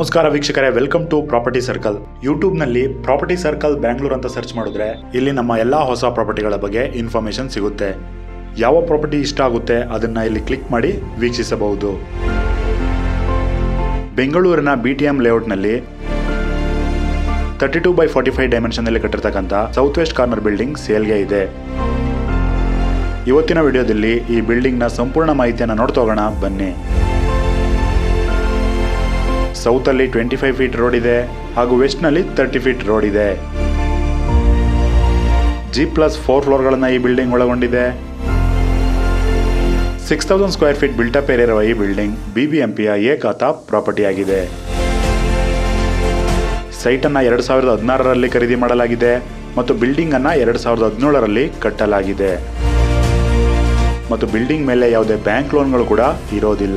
ನಮಸ್ಕಾರ ವೀಕ್ಷಕರೇ welcome to property circle ಯೂಟ್ಯೂಬ್ನಲ್ಲಿ ಪ್ರಾಪರ್ಟಿ ಸರ್ಕಲ್ ಬ್ಯಾಂಗ್ಳೂರ್ ಅಂತ ಸರ್ಚ್ ಮಾಡಿದ್ರೆ ಇಲ್ಲಿ ನಮ್ಮ ಎಲ್ಲ ಹೊಸ ಪ್ರಾಪರ್ಟಿಗಳ ಬಗ್ಗೆ ಇನ್ಫಾರ್ಮೇಶನ್ ಸಿಗುತ್ತೆ ಯಾವ ಪ್ರಾಪರ್ಟಿ ಇಷ್ಟ ಆಗುತ್ತೆ ಅದನ್ನ ಇಲ್ಲಿ ಕ್ಲಿಕ್ ಮಾಡಿ ವೀಕ್ಷಿಸಬಹುದು ಬೆಂಗಳೂರಿನ ಬಿ ಟಿ ಎಂ ಲೇಔಟ್ನಲ್ಲಿ thirty two by forty five ಡೈಮೆನ್ಷನ್ನಲ್ಲಿ ಕಟ್ಟಿರ್ತಕ್ಕಂಥ ಸೌತ್ ವೆಸ್ಟ್ ಕಾರ್ನರ್ ಬಿಲ್ಡಿಂಗ್ ಸೇಲ್ಗೆ ಇದೆ ಇವತ್ತಿನ ವಿಡಿಯೋದಲ್ಲಿ ಈ ಬಿಲ್ಡಿಂಗ್ನ ಸಂಪೂರ್ಣ ಮಾಹಿತಿಯನ್ನು ನೋಡ್ತಾ ಹೋಗೋಣ ಬನ್ನಿ ಸೌತಲ್ಲಿ ಟ್ವೆಂಟಿ ಫೈವ್ ಫೀಟ್ ರೋಡ್ ಇದೆ ಹಾಗೂ ವೆಸ್ಟ್ನಲ್ಲಿ ತರ್ಟಿ ಫೀಟ್ ರೋಡ್ ಇದೆ ಜಿ ಪ್ಲಸ್ ಫೋರ್ ಫ್ಲೋರ್ಗಳನ್ನು ಈ ಬಿಲ್ಡಿಂಗ್ ಒಳಗೊಂಡಿದೆ six thousand square feet built up area ಇರುವ ಈ ಬಿಲ್ಡಿಂಗ್ ಬಿಬಿಎಂಪಿಯ ಎ ಖಾತಾ ಪ್ರಾಪರ್ಟಿ ಆಗಿದೆ ಸೈಟನ್ನು ಎರಡು ಸಾವಿರದ ಹದಿನಾರರಲ್ಲಿ ಖರೀದಿ ಮಾಡಲಾಗಿದೆ ಮತ್ತು ಬಿಲ್ಡಿಂಗ್ ಅನ್ನ ಎರಡು ಸಾವಿರದ ಹದಿನೇಳರಲ್ಲಿ ಕಟ್ಟಲಾಗಿದೆ ಮತ್ತು ಬಿಲ್ಡಿಂಗ್ ಮೇಲೆ ಯಾವುದೇ ಬ್ಯಾಂಕ್ ಲೋನ್ಗಳು ಕೂಡ ಇರೋದಿಲ್ಲ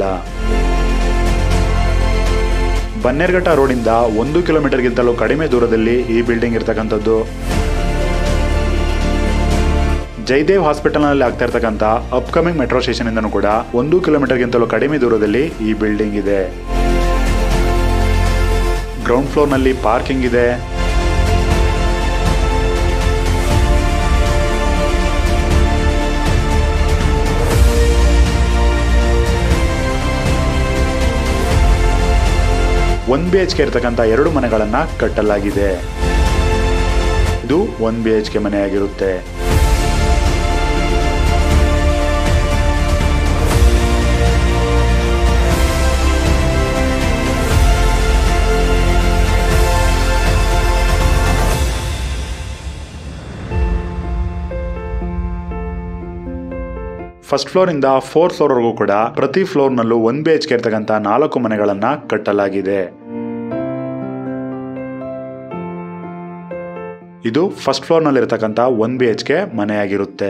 ಬನ್ನೇರ್ಘಟ್ಟ ರೋಡಿಂದ ಒಂದು ಕಿಲೋಮೀಟರ್ಗಿಂತಲೂ ಕಡಿಮೆ ದೂರದಲ್ಲಿ ಈ ಬಿಲ್ಡಿಂಗ್ ಇರ್ತಕ್ಕಂಥದ್ದು ಜಯದೇವ್ ಹಾಸ್ಪಿಟಲ್ನಲ್ಲಿ ಆಗ್ತಾ ಇರ್ತಕ್ಕಂಥ ಅಪ್ಕಮಿಂಗ್ ಮೆಟ್ರೋ ಸ್ಟೇಷನ್ ಇಂದನೂ ಕೂಡ ಒಂದು ಕಿಲೋಮೀಟರ್ಗಿಂತಲೂ ಕಡಿಮೆ ದೂರದಲ್ಲಿ ಈ ಬಿಲ್ಡಿಂಗ್ ಇದೆ ಗ್ರೌಂಡ್ ಫ್ಲೋರ್ನಲ್ಲಿ ಪಾರ್ಕಿಂಗ್ ಇದೆ ಒನ್ ಬಿ ಎಚ್ ಕೆ ಇರ್ತಕ್ಕಂಥ ಎರಡು ಮನೆಗಳನ್ನ ಕಟ್ಟಲಾಗಿದೆ ಇದು ಒನ್ ಬಿ ಎಚ್ ಕೆ ಮನೆಯಾಗಿರುತ್ತೆ ಫಸ್ಟ್ ಫ್ಲೋರ್ ಇಂದ ಫೋರ್ತ್ ಫ್ಲೋರ್ ವರೆಗೂ ಕೂಡ ಪ್ರತಿ ಫ್ಲೋರ್ ನಲ್ಲೂ ಒನ್ ಬಿ ಎಚ್ ಕೆ ಇರ್ತಕ್ಕಂಥ ನಾಲ್ಕು ಮನೆಗಳನ್ನ ಕಟ್ಟಲಾಗಿದೆ ಇದು ಫಸ್ಟ್ ಫ್ಲೋರ್ ನಲ್ಲಿ ಇರತಕ್ಕಂಥ ಒನ್ ಬಿ ಎಚ್ ಕೆ ಮನೆಯಾಗಿರುತ್ತೆ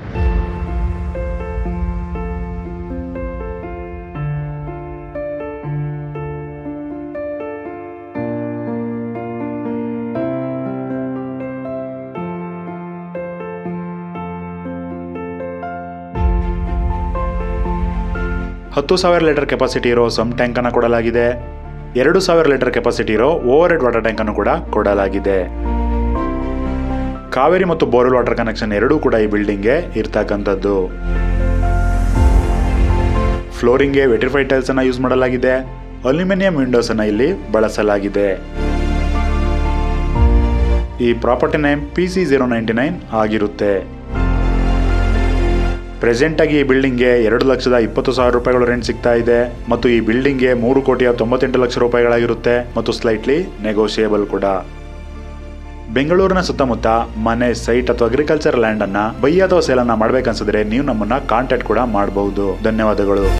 ಹತ್ತು ಸಾವಿರ ಲೀಟರ್ ಕೆಪಾಸಿಟಿ ಇರೋ ಸಮ್ ಟ್ಯಾಂಕ್ ಅನ್ನು ಕೊಡಲಾಗಿದೆ ಎರಡು ಸಾವಿರ ಲೀಟರ್ ಕೆಪಾಸಿಟಿ ಇರೋ ಓವರ್ ಹೆಡ್ ವಾಟರ್ ಟ್ಯಾಂಕ್ ಅನ್ನು ಕೂಡ ಕೊಡಲಾಗಿದೆ ಕಾವೇರಿ ಮತ್ತು ಬೋರ್ವೆಲ್ ವಾಟರ್ ಕನೆಕ್ಷನ್ ಎರಡೂ ಕೂಡ ಈ ಬಿಲ್ಡಿಂಗ್ಗೆ ಇರ್ತಕ್ಕಂಥದ್ದು ಫ್ಲೋರಿಂಗ್ಗೆ ವೆಟಿಫೈಡ್ ಟೈಲ್ಸ್ ಅನ್ನ ಯೂಸ್ ಮಾಡಲಾಗಿದೆ ಅಲ್ಯೂಮಿನಿಯಂ ವಿಂಡೋಸ್ ಅನ್ನ ಇಲ್ಲಿ ಬಳಸಲಾಗಿದೆ ಈ property name P C zero ninety nine ಆಗಿರುತ್ತೆ ಪ್ರೆಸೆಂಟ್ ಆಗಿ ಈ ಬಿಲ್ಡಿಂಗ್ಗೆ ಎರಡು ಲಕ್ಷದ ಇಪ್ಪತ್ತು ಸಾವಿರ ರೂಪಾಯಿಗಳು ರೆಂಟ್ ಸಿಗ್ತಾ ಇದೆ ಮತ್ತು ಈ ಬಿಲ್ಡಿಂಗ್ಗೆ ಮೂರು ಕೋಟಿಯ ತೊಂಬತ್ತೆಂಟು ಲಕ್ಷ ರೂಪಾಯಿಗಳಾಗಿರುತ್ತೆ ಮತ್ತು ಸ್ಲೈಟ್ಲಿ ನೆಗೋಷಿಯೇಬಲ್ ಕೂಡ ಬೆಂಗಳೂರಿನ ಸುತ್ತಮುತ್ತ ಮನೆ ಸೈಟ್ ಅಥವಾ ಅಗ್ರಿಕಲ್ಚರ್ ಲ್ಯಾಂಡ್ ಅನ್ನ ಬೈ ಅಥವಾ ಸೇಲ್ ಅನ್ನ ಮಾಡ್ಬೇಕನ್ಸಿದ್ರೆ ನೀವು ನಮ್ಮನ್ನ ಕಾಂಟ್ಯಾಕ್ಟ್ ಕೂಡ ಮಾಡಬಹುದು ಧನ್ಯವಾದಗಳು